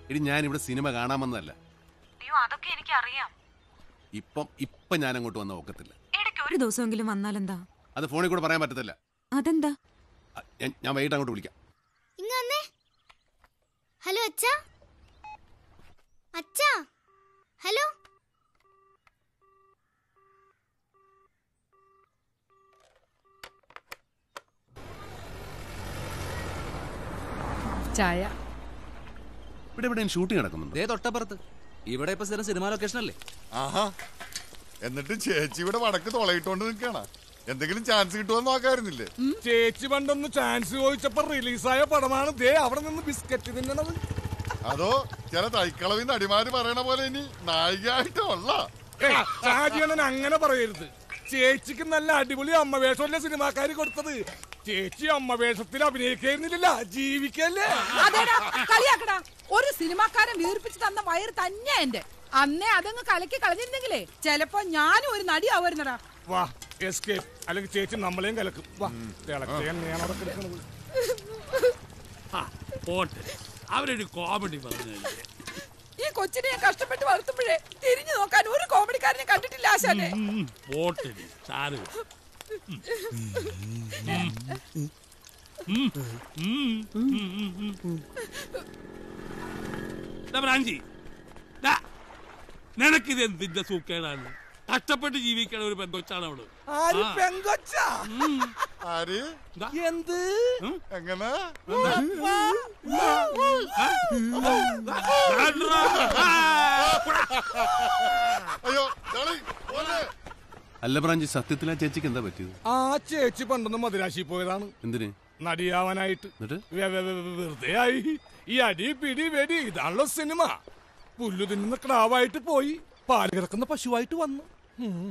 എടി ഞാൻ ഇവിടെ സിനിമ കാണാമെന്നല്ല അയ്യോ അതൊക്കെ എനിക്ക് അറിയാം ഇപ്പം ഇപ്പം ഞാൻ അങ്ങോട്ട് വന്ന ഒക്കത്തില്ല ഇടയ്ക്ക് ഒരു ദിവസമെങ്കിലും വന്നാലെന്താ അത് ഫോണിൽ കൂടെ പറയാൻ പറ്റത്തില്ല അതെന്താ അ, ഞാൻ- ഞാൻ വൈകിട്ട് അങ്ങോട്ട് വിളിക്കാം ഇങ്ങ വന്നേ ഹലോ അച്ഛാ അച്ഛാ ഹലോ ചായ ഇവിടെ ഇവിടെ ഷൂട്ടിംഗ് നടക്കുന്നുണ്ട് ദേ തൊട്ടപ്പുറത്ത് ഇവിടെ ഇപ്പൊ സ്ഥിരം സിനിമ ലൊക്കേഷൻ അല്ലേ ആഹാ എന്നിട്ട് ചേച്ചി ഇവിടെ വടക്ക് തുളയിട്ടുകൊണ്ട് നിൽക്കണ എന്തെങ്കിലും ചാൻസ് കിട്ടുമെന്ന് നോക്കായിരുന്നില്ലേ ചേച്ചി പണ്ടൊന്ന് ചാൻസ് ചോദിച്ചപ്പോ റിലീസായ പടമാണ് ദേ അവിടെ നിന്ന് ബിസ്ക്കറ്റ് തിന്നണത് അതോ ചില തൈക്കളവി നടിമാര് പറയണ പോലെ ഇനി നായികയായിട്ടുള്ള ഏയ്, ഷാജിയണ്ണൻ അങ്ങനെ പറയരുത് ചേച്ചിക്ക് നല്ല അടിപൊളി അമ്മ വേഷമല്ലേ സിനിമാക്കാര് കൊടുത്തത് ചേച്ചി അമ്മ വേഷത്തിൽ അഭിനയിക്കുന്നില്ല ജീവിക്കല്ലേ അതേടാ കളിയാക്കടാ ഒരു സിനിമാക്കാരൻ വീർപ്പിച്ച് തന്ന വയറ് തന്നെ എന്റെ അന്നേ അതങ്ങ് കലക്കി കളഞ്ഞിരുന്നെങ്കിലേ ചെലപ്പോ ഞാനും ഒരു നടിയാവുന്നടാ വാ എസ്കേപ്പ് അല്ലെങ്കിൽ ചേച്ചി നമ്മളെയും കലക്കും വാ തിളച്ച എണ്ണയാണ് അവിടെ കിടക്കുന്നത് പോട്ടെ അവരൊരു കോമഡി പറഞ്ഞു ഈ കൊച്ചിനെ ഞാൻ കഷ്ടപ്പെട്ട് വളർത്തുമ്പോഴേ തിരിഞ്ഞു നോക്കാൻ ഒരു കോമഡിക്കാരനെ കണ്ടിട്ടില്ല ആശാനെ പോട്ടെ സാറ് ബ്രാഞ്ചി നിനക്കിത് എന്തിന്റെ സൂക്കേടാണ് കഷ്ടപ്പെട്ട് ജീവിക്കണ ഒരു പെങ്കൊച്ചാണ് അവള് ആര് ആ. പെങ്കൊച്ച ആര് എന്ത് എങ്ങനെ അയ്യോ കളി പോലെ അല്ല ബ്രാഞ്ചി സത്യത്തിൽ ആ ചേച്ചിക്ക് എന്താ പറ്റിയത് ആ ചേച്ചി പണ്ടൊന്ന് മദിരാശി പോയതാണ് എന്തിന് നടിയാവാനായിട്ട് എന്നിട്ട് വെ- വെ- വെ- വെറുതെ ആയി ഈ അടി പിടി വെടി ഇതാണല്ലോ സിനിമ പുല്ലു തിന്നുന്ന ക്രാവായിട്ട് പോയി പാല് കിടക്കുന്ന പശുവായിട്ട് വന്നു ഉം.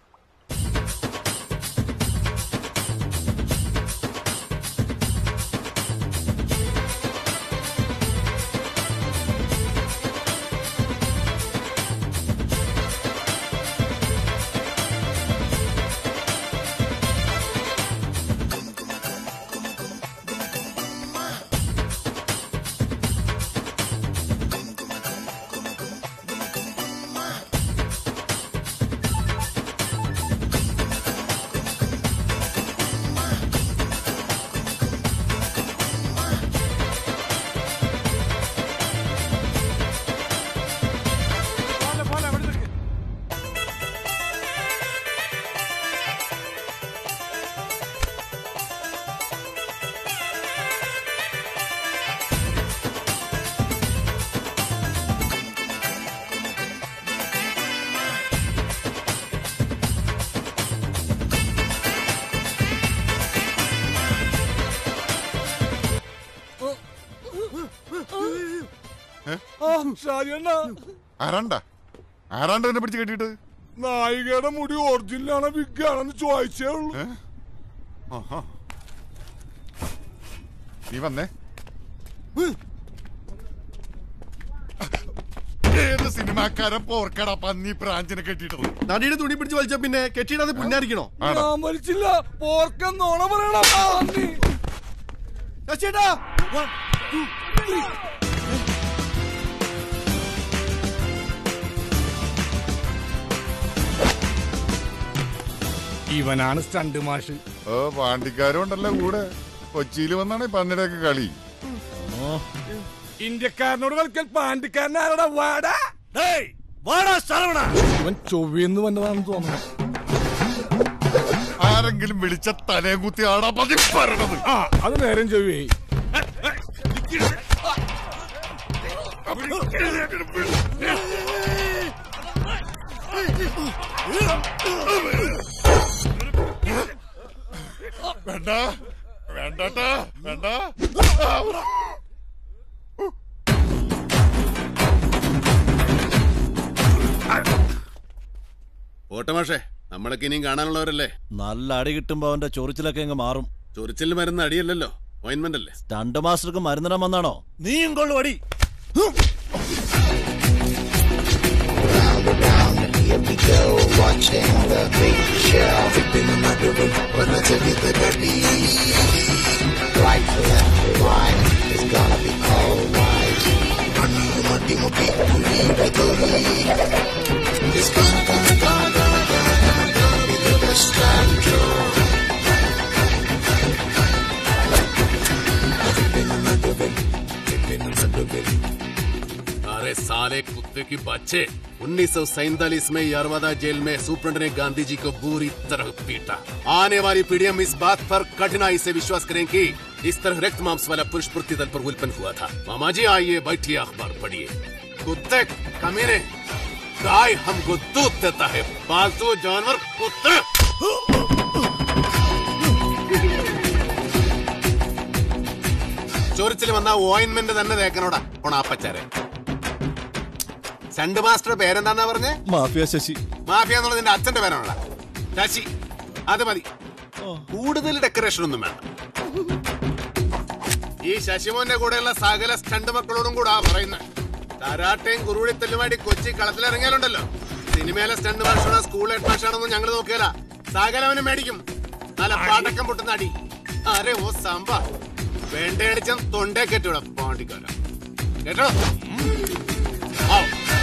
പോലെ, പോലെ, അവിടെ നിൽക്ക്. ആ, ഷാജിയണ്ണ ആരാണ്ട ആരാണ്ട് എന്നെ പിടിച്ച് കെട്ടിയിട്ട് നായികയുടെ മുടി ഒറിജിനലാണോ വിഗാണെന്ന് ചോദിച്ചേ ഉള്ളൂ ഏ? ആഹാ. നീ വന്നേ ഏത് സിനിമാക്കാരൻ പോർക്കട പന്നി പ്രാഞ്ചിനെ കെട്ടിയിട്ടത് നടിയുടെ തുണി പിടിച്ച് വലിച്ച പിന്നെ കെട്ടിയിടാതെ പുന്നാരിക്കണോ ആണോ ഞാൻ വലിച്ചില്ല പോർക്കെന്നോണ പറയണം ആ, നീ. ചേട്ടാ ഇവനാണ് സ്റ്റണ്ട് മാഷ് ഓ പാണ്ടിക്കാരും ഉണ്ടല്ലോ കൂടെ കൊച്ചിയിൽ വന്നാണ് ഈ പന്നിയുടെയൊക്കെ കളി ഇന്ത്യക്കാരനോട് കളിക്കാൻ പാണ്ടിക്കാരൻ ആരടാ വാടാ വാടാ ശരവണ ഇവൻ ചൊവ്വന്ന് വന്നതാണെന്ന് തോന്നുന്നു ആരെങ്കിലും വിളിച്ച തലയും കുത്തി ആടാ പതി പറയണത് ആ അത് നേരം ചൊവ്വേ വേണ്ട വേണ്ടട്ടാ വേണ്ട ഓട്ടമാഷേ നമ്മളൊക്കെ ഇനിയും കാണാനുള്ളവരല്ലേ നല്ല അടി കിട്ടുമ്പോ അവന്റെ ചൊറിച്ചിലൊക്കെ അങ്ങ് മാറും ചൊറിച്ചിലിന് മരുന്ന് അടിയല്ലല്ലോ ഓയിൻമെന്റ് അല്ലേ സ്റ്റണ്ട് മാസ്റ്റർക്ക് മരുന്നിടാൻ വന്നാണോ നീയും കൊള്ളു അടി Right, left, right, it's gonna be alright. अरे साले कुत्ते की बच्चे उन्नीस में यरवादा जेल में सुप्रंट ने गांधी जी को बुरी तरह पीटा आने वाली पीढ़ियां हम इस बात पर कठिनाई से विश्वास करें कि इस तरह रक्त मांस वाला पुरुष पृथ्वी तल पर उत्पन्न हुआ था मामा जी आइए बैठिए अखबार पढ़िए कुत्ते कमीने गाय हमको दूध देता है पालतू जानवर कुत्ते ചൊറിച്ചിൽ വന്ന ഓയിൻമെന്റ് തന്നെ തേക്കനോടാ കൊണാപ്പച്ചാരെ ചണ്ട് മാസ്റ്റർ പേരെന്താന്നാ പറഞ്ഞേ മാഫിയ ശശി മാഫിയ എന്നുള്ളത് നിന്റെ അച്ഛന്റെ പേരാണോടാ ശശി അത് മതി കൂടുതൽ ഡെക്കറേഷൻ ഒന്നും വേണ്ട ഈ ശശിമോന്റെ കൂടെയുള്ള സകല സ്റ്റണ്ട് മക്കളോടും കൂടാ പറയുന്നത് കരാട്ടയും കുറുവിളിത്തല്ലുമായിട്ട് കൊച്ചി കളത്തിലിറങ്ങിയാലുണ്ടല്ലോ സിനിമയിലെ സ്റ്റണ്ട് മാഷാണോ സ്കൂൾ ഹെഡ് മാഷാണോന്നും ഞങ്ങൾ നോക്കിയാല സകലവനും മേടിക്കും നല്ല പാടക്കം പൊട്ടുന്ന അടി അരെ ഓ സാമ്പ വേണ്ടയടിച്ച തൊണ്ടേ കെട്ടിവിടാം പാണ്ടിക്കാര കേട്ടോ ആ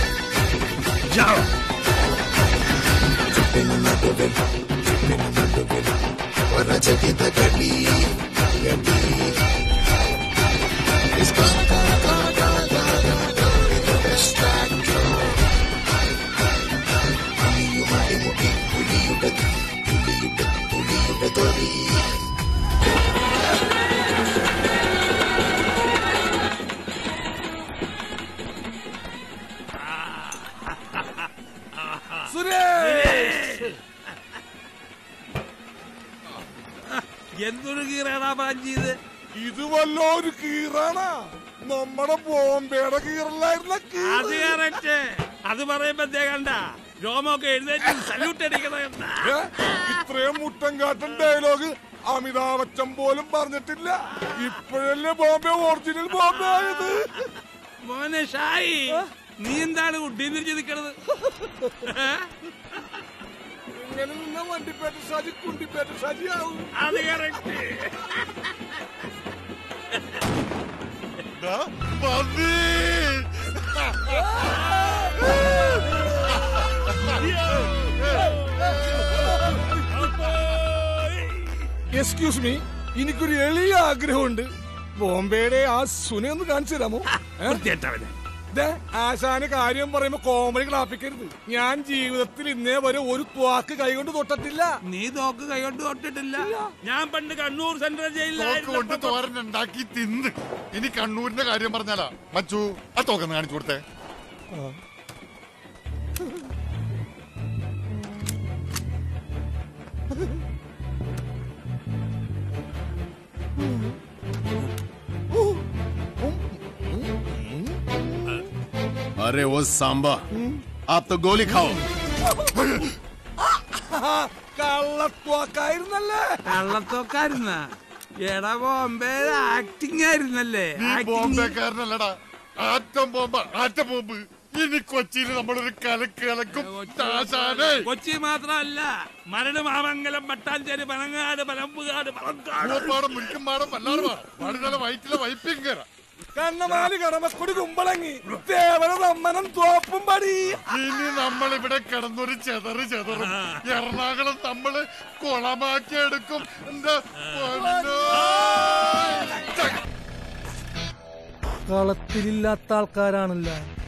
സുരേഷ് എന്തൊരു കീറാടാ ബ്രാഞ്ച് ചെയ്ത് ഇത് വല്ലോരു കീറാണാ നമ്മുടെ ബോംബെയുടെ കീറലായിരുന്ന അത് കീറ് കറക്റ്റ് അത് പറയുമ്പോ കണ്ട രോമൊക്കെ എഴുന്നേറ്റ് സല്യൂട്ട് അടിക്കണ കണ്ട ഏ? ഇത്രയും മുട്ടം കാട്ടൻ ഡയലോഗ് അമിതാഭ് ബച്ചൻ പോലും പറഞ്ഞിട്ടില്ല ഇപ്പോഴല്ലേ ബോംബെ ഒറിജിനൽ ബോംബെ ആയത് മോനെ ഷായി നീ എന്താണ് കുട്ടീന്ന് തിരിച്ച് നിക്കണത് ഇങ്ങനെ നിന്ന വണ്ടിപ്പേട്ട ഷാജി കുണ്ടിപ്പേട്ട ഷാജി ആവും അത് കറക്റ്റ് ദാ, പന്നി. എക്സ്ക്യൂസ് മീ എനിക്കൊരു എളിയ ആഗ്രഹമുണ്ട് ബോംബെയുടെ ആ സുനെ ഒന്ന് കാണിച്ചു തരാമോ ഏ? വൃത്തികെട്ടവനെ. ദേ, ആശാന് കാര്യം പറയുമ്പോ കോമഡി ക്ലാപ്പിക്കരുത് ഞാൻ ജീവിതത്തിൽ ഇന്നേ വരെ ഒരു ത്വാക്ക് കൈകൊണ്ട് തൊട്ടിട്ടില്ല നീ തോക്ക് കൈകൊണ്ട് തൊട്ടിട്ടില്ല ഞാൻ പണ്ട് കണ്ണൂർ സെൻട്രൽ തോക്ക് കൊണ്ട് ജയിലിലായിരുന്നു തോരൻ ഉണ്ടാക്കി തിന്ന് ഇനി കണ്ണൂരിന്റെ കാര്യം പറഞ്ഞാലാ മച്ചു ആ തോക്കെന്ന് കാണിച്ചു കൊടുത്തേ अरे वो सांबा आप तो गोली खाओ കള്ളത്വാക്കായിരുന്നല്ലേ കള്ളത്തോക്കായിരുന്ന എടാ ബോംബെ ആക്ടിങ് ആയിരുന്നല്ലേ നീ Acting. ബോംബെക്കാരനല്ലടാ ആറ്റം ബോംബ ആറ്റം ബോംബ് ഇനി കൊച്ചിയിൽ നമ്മളൊരു കലക്ക് കലക്കും ആശാനെ കൊച്ചി മാത്രമല്ല മരട് മാമംഗലം പട്ടാഞ്ചേരി പനങ്ങാട് പനമ്പുകാട് പളങ്കാട് പൂവപ്പാടം മുരിക്കുംപാടം വല്ലാറുപാടം വടുതല വയറ്റിലെ വൈപ്പിയും കയറാം കണ്ണമാലി കടമക്കുടി കുമ്പളങ്ങി തേവര തമ്മനം തോപ്പും പടി ഇനി നമ്മൾ ഇവിടെ കിടന്നൊരു ചെതറ് ചെതറും എറണാകുളം നമ്മള് കുളമാക്കി എടുക്കും എന്താ പൊന്നോ. കളത്തിലില്ലാത്ത ആൾക്കാരാണല്ല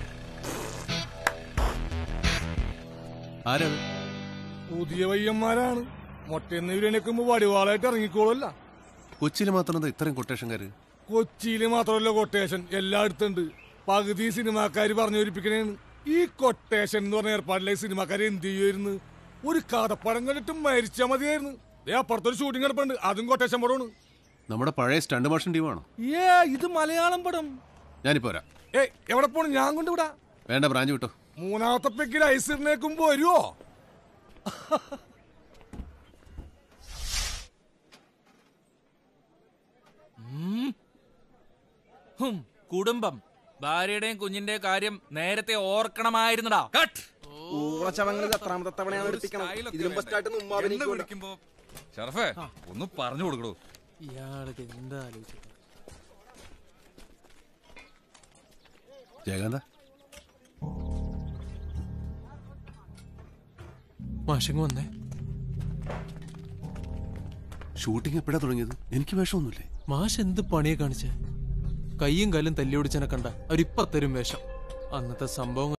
ആരാ പുതിയ പയ്യന്മാരാണ് മൊട്ടയെന്ന് ഇവരെണിക്കുമ്പോ വടിവാളായിട്ട് ഇറങ്ങിക്കോളല്ല കൊച്ചിയിൽ മാത്രം എന്താ ഇത്രയും കൊട്ടേഷൻകാര് കൊച്ചിയില് മാത്രമല്ല കൊട്ടേഷൻ എല്ലായിടത്തുണ്ട് പകുതി സിനിമാക്കാര് പറഞ്ഞു ഒരിപ്പിക്കണേന്ന് ഈ കൊട്ടേഷൻ എന്ന് പറഞ്ഞ ഏർപ്പാടിലെ സിനിമാക്കാര് എന്ത് ചെയ്യുമായിരുന്നു ഒരു കഥപ്പടം കണ്ടിട്ട് മരിച്ചാ മതിയായിരുന്നു ദേ അപ്പുറത്തൊരു ഷൂട്ടിംഗ് കിടപ്പുണ്ട് അതും കൊട്ടേഷൻ പടമാണ് നമ്മുടെ പഴയ സ്റ്റണ്ട് മാഷൻ ടീമാണോ ഏ ഇത് മലയാളം പടം ഞാനിപ്പോ വരാം ഏയ് എവിടെ പോണു ഞാൻ കൊണ്ടുവിടാ വേണ്ട ബ്രാഞ്ച് വിട്ടോ മൂന്നാമത്തെ പെക്കിൽ ഐസിറിനേക്കും വരുവോ ഹും, കുടുംബം ഭാര്യയുടെയും കുഞ്ഞിന്റെയും കാര്യം നേരത്തെ ഓർക്കണമായിരുന്നടാ കട്ട് ഷറഫേ ഒന്ന് പറഞ്ഞു കൊടുക്കടോ ജയകാന്ത മാഷങ്ങ് വന്നേ ഷൂട്ടിംഗ് എപ്പോഴാ തുടങ്ങിയത് എനിക്ക് വേഷമൊന്നുമില്ലേ മാഷ് എന്ത് പണിയെ കാണിച്ചേ കയ്യും കാലും തല്ലി ഓടിച്ചനെ കണ്ട അവരിപ്പ തരും വേഷം അന്നത്തെ സംഭവം